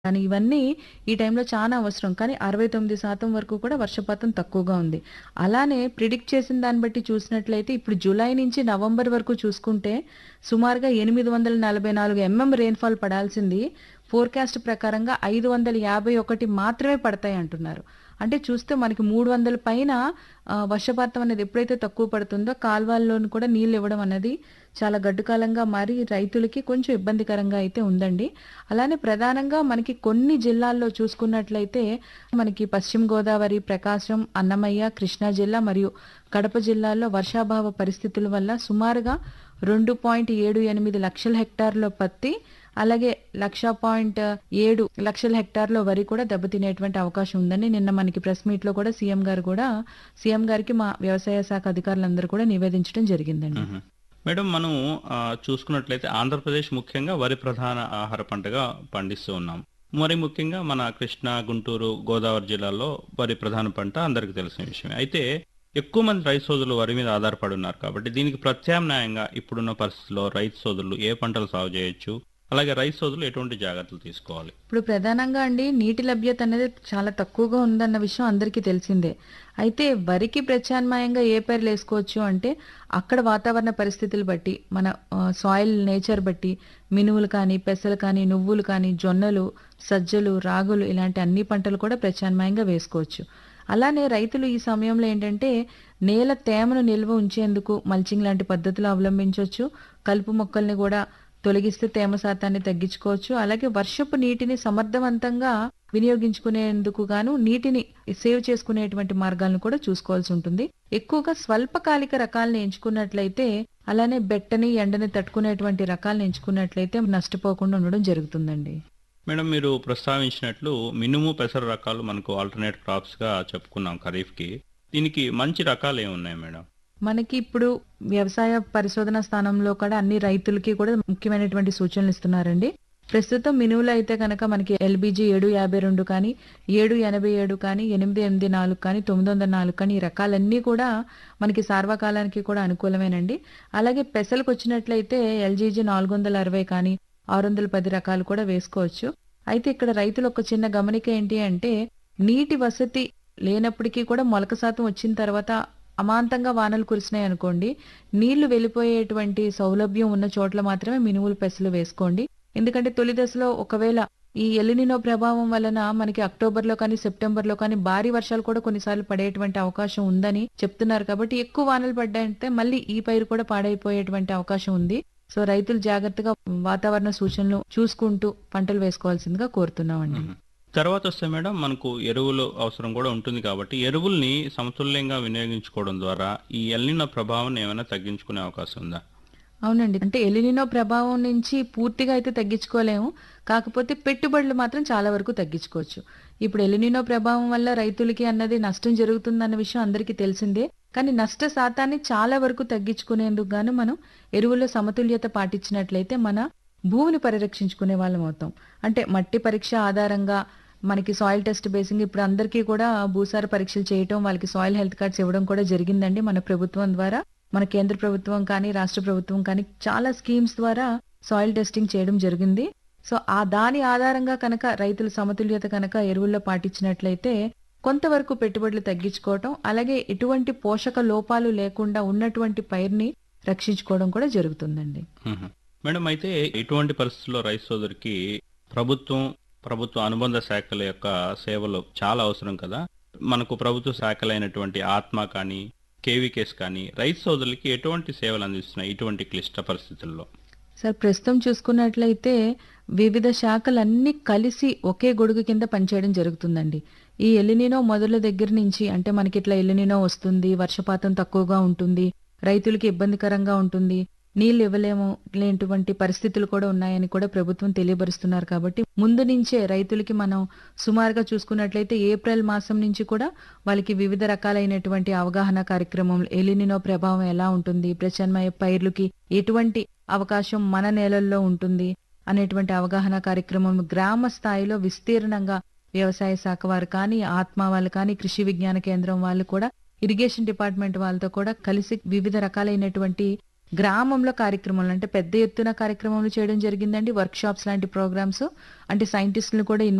కానీ ఇవన్నీ ఈ టైంలో చాలా అవసరం. కానీ 69% వరకు కూడా వర్షపాతం తక్కువగా ఉంది. అలానే ప్రిడిక్ట్ చేసిన దాన్ని బట్టి చూసినట్లయితే ఇప్పుడు జులై నుంచి నవంబర్ వరకు చూసుకుంటే సుమారుగా 844 ఎంఎం రెయిన్‌ఫాల్ పడాల్సింది ఫోర్‌కాస్ట్ ప్రకారంగా 551 మాత్రమే పడతాయి అంటున్నారు. అంటే చూస్తే మనకి 300 పైన ఆహ్, వర్షపాతం అనేది ఎప్పుడైతే తక్కువ పడుతుందో కాలువల్లోని కూడా నీళ్ళు ఇవ్వడం అనేది చాలా గడ్డుకాలంగా మారి రైతులకి కొంచెం ఇబ్బందికరంగా అయితే ఉందండి. అలానే ప్రధానంగా మనకి కొన్ని జిల్లాల్లో చూసుకున్నట్లయితే మనకి పశ్చిమ గోదావరి, ప్రకాశం, అన్నమయ్య, కృష్ణా జిల్లా మరియు కడప జిల్లాల్లో వర్షాభావ పరిస్థితుల వల్ల సుమారుగా 2.78 లక్షల హెక్టార్‌లో పత్తి, అలాగే 1,7 లక్షల హెక్టార్‌లో వరి కూడా దెబ్బతినేటువంటి అవకాశం ఉందని నిన్న మనకి ప్రెస్ మీట్‌లో కూడా సీఎం గారు కూడా సీఎం గారికి మా వ్యవసాయ శాఖ అధికారులందరూ కూడా నివేదించడం జరిగిందండి. హుహు. మేడం మనం ఆహ్, చూసుకున్నట్లయితే ఆంధ్రప్రదేశ్ ముఖ్యంగా వరి ప్రధాన ఆహార పంటగా పండిస్తూ ఉన్నాం. మరి ముఖ్యంగా మన కృష్ణా, గుంటూరు, గోదావరి జిల్లాల్లో వరి ప్రధాన పంట అందరికీ తెలిసిన విషయమే. అయితే ఎక్కువ మంది రైతు సోదరులు వరి మీద ఆధారపడి ఉన్నారు కాబట్టి దీనికి ప్రత్యామ్నాయంగా ఇప్పుడున్న పరిస్థితుల్లో రైతు సోదరులు ఏ పంటలు సాగు చేయొచ్చు? అలాగే రైతు సోదరులు ఎటువంటి జాగ్రత్తలు తీసుకోవాలి? ఇప్పుడు ప్రధానంగా అండి నీటి లభ్యత అనేది చాలా తక్కువగా ఉందన్న విషయం అందరికీ తెలిసిందే. అయితే వరికి ప్రత్యామ్నాయంగా ఏ పైర్లు వేసుకోవచ్చు అంటే అక్కడ వాతావరణ పరిస్థితులు బట్టి మన ఆహ్, సాయిల్ నేచర్ బట్టి మినుములు కానీ, పెసలు కానీ, నువ్వులు కానీ, జొన్నలు, సజ్జలు, రాగులు ఇలాంటి అన్ని పంటలు కూడా ప్రత్యామ్నాయంగా వేసుకోవచ్చు. అలానే రైతులు ఈ సమయంలో ఏంటంటే నేల తేమను నిల్వ ఉంచేందుకు మల్చింగ్ లాంటి పద్ధతులు అవలంబించొచ్చు. కలుపు మొక్కల్ని కూడా తొలగిస్తే తేమ శాతాన్ని తగ్గించుకోవచ్చు. అలాగే వర్షపు నీటిని సమర్థవంతంగా వినియోగించుకునేందుకు గాను నీటిని సేవ్ చేసుకునేటువంటి మార్గాలను కూడా చూసుకోవాల్సి ఉంటుంది. ఎక్కువగా స్వల్పకాలిక రకాలను ఎంచుకున్నట్లయితే అలానే బెట్టని, ఎండని తట్టుకునేటువంటి రకాలను ఎంచుకున్నట్లయితే నష్టపోకుండా ఉండడం జరుగుతుందండి. మేడం మీరు ప్రస్తావించినట్లు మినుము, పెసర రకాలు మనకు ఆల్టర్నేట్ క్రాప్స్‌గా చెప్పుకున్నాం ఖరీఫ్‌కి. దీనికి మంచి రకాలు ఏమున్నాయి మేడం? మనకి ఇప్పుడు వ్యవసాయ పరిశోధన స్థానంలో కూడా అన్ని రైతులకి కూడా ముఖ్యమైనటువంటి సూచనలు ఇస్తున్నారండి. ప్రస్తుతం మినుములో అయితే గనక మనకి ఎల్‌బీజీ 752 కానీ, 787 కానీ, 884 కానీ, 904 కానీ ఈ రకాలన్నీ కూడా మనకి సార్వకాలానికి కూడా అనుకూలమేనండి. అలాగే పెసలకొచ్చినట్లయితే ఎల్‌జీజీ 460 కానీ, 610 రకాలు కూడా వేసుకోవచ్చు. అయితే ఇక్కడ రైతులు ఒక చిన్న గమనిక ఏంటి అంటే నీటి వసతి లేనప్పటికీ కూడా మొలక శాతం వచ్చిన తర్వాత అమాంతంగా వానలు కురిసినాయి అనుకోండి నీళ్లు వెళ్ళిపోయేటువంటి సౌలభ్యం ఉన్న చోట్ల మాత్రమే మినుములు, పెసలు వేసుకోండి. ఎందుకంటే తొలి దశలో ఒకవేళ ఈ ఎల్‌నినో ప్రభావం వలన మనకి అక్టోబర్‌లో కానీ, సెప్టెంబర్‌లో కానీ భారీ వర్షాలు కూడా కొన్నిసార్లు పడేటువంటి అవకాశం ఉందని చెప్తున్నారు కాబట్టి ఎక్కువ వానలు పడ్డాయంటే మళ్ళీ ఈ పైరు కూడా పాడైపోయేటువంటి అవకాశం ఉంది. సో రైతులు జాగ్రత్తగా వాతావరణ సూచనలు చూసుకుంటూ పంటలు వేసుకోవాల్సిందిగా కోరుతున్నామండి. హుహు. తర్వాత వస్తే మేడం మనకు ఎరువులు అవసరం కూడా ఉంటుంది కాబట్టి ఎరువుల్ని సమతుల్యంగా వినియోగించుకోవడం ద్వారా ఈ ఎల్‌నినో ప్రభావాన్ని ఏమైనా తగ్గించుకునే అవకాశం ఉందా? అవునండి. అంటే ఎల్‌నినో ప్రభావం నుంచి పూర్తిగా అయితే తగ్గించుకోలేము. కాకపోతే పెట్టుబడులు మాత్రం చాలా వరకు తగ్గించుకోవచ్చు. ఇప్పుడు ఎల్‌నినో ప్రభావం వల్ల రైతులకి అన్నది నష్టం జరుగుతుందన్న విషయం అందరికీ తెలిసిందే. కానీ నష్ట శాతాన్ని చాలా వరకు తగ్గించుకునేందుకు గాను మనం ఎరువుల్లో సమతుల్యత పాటించినట్లయితే మన భూమిని పరిరక్షించుకునే వాళ్ళం అవుతాం. అంటే మట్టి పరీక్ష ఆధారంగా మనకి సాయిల్ టెస్ట్ బేసింగ్ ఇప్పుడు అందరికీ కూడా భూసార పరీక్షలు చేయటం, వాళ్ళకి సాయిల్ హెల్త్ కార్డ్స్ ఇవ్వడం కూడా జరిగిందండి మన ప్రభుత్వం ద్వారా. మన కేంద్ర ప్రభుత్వం కానీ, రాష్ట్ర ప్రభుత్వం కానీ చాలా స్కీమ్స్ ద్వారా సాయిల్ టెస్టింగ్ చేయడం జరిగింది. సో ఆ దాని ఆధారంగా కనుక రైతులు సమతుల్యత కనుక ఎరువుల్లో పాటించినట్లయితే కొంతవరకు పెట్టుబడులు తగ్గించుకోవటం, అలాగే ఎటువంటి పోషక లోపాలు లేకుండా ఉన్నటువంటి పైరుని రక్షించుకోవడం కూడా జరుగుతుందండి. హుహు. మేడం అయితే ఇటువంటి పరిస్థితుల్లో రైతు సోదరికి ప్రభుత్వం, ప్రభుత్వ అనుబంధ శాఖల యొక్క సేవలు చాలా అవసరం కదా! మనకు ప్రభుత్వ శాఖలైనటువంటి ఆత్మ కానీ, కేవీకేస్ కానీ రైతు సోదరులకి ఎటువంటి సేవలు అందిస్తున్నాయి ఇటువంటి క్లిష్ట పరిస్థితుల్లో? సార్ ప్రస్తుతం చూసుకున్నట్లయితే వివిధ శాఖలన్నీ కలిసి ఒకే గొడుగు కింద పనిచేయడం జరుగుతుందండి. ఈ ఎల్‌నినో మొదలు దగ్గర నుంచి అంటే మనకి ఇట్లా ఎల్‌నినో వస్తుంది, వర్షపాతం తక్కువగా ఉంటుంది, రైతులకి ఇబ్బందికరంగా ఉంటుంది, నీళ్లు ఇవ్వలేము లేనటువంటి పరిస్థితులు కూడా ఉన్నాయని కూడా ప్రభుత్వం తెలియబరుస్తున్నారు కాబట్టి ముందు నుంచే రైతులకి మనం సుమారుగా చూసుకున్నట్లయితే ఏప్రిల్ మాసం నుంచి కూడా వాళ్ళకి వివిధ రకాలైనటువంటి అవగాహన కార్యక్రమం ఎల్‌నినో ప్రభావం ఎలా ఉంటుంది, ప్రత్యామ్నాయ పైర్లకి ఎటువంటి అవకాశం మన నేలల్లో ఉంటుంది అనేటువంటి అవగాహన కార్యక్రమం గ్రామ స్థాయిలో విస్తీర్ణంగా వ్యవసాయ శాఖ వారు కానీ, ఆత్మ వాళ్ళు కానీ, కృషి విజ్ఞాన కేంద్రం వాళ్ళు కూడా, ఇరిగేషన్ డిపార్ట్మెంట్ వాళ్ళతో కూడా కలిసి వివిధ రకాలైనటువంటి గ్రామంలో కార్యక్రమాలు అంటే పెద్ద ఎత్తున కార్యక్రమాలు చేయడం జరిగిందండి వర్క్ షాప్స్ లాంటి ప్రోగ్రామ్స్ అంటే సైంటిస్టులను కూడా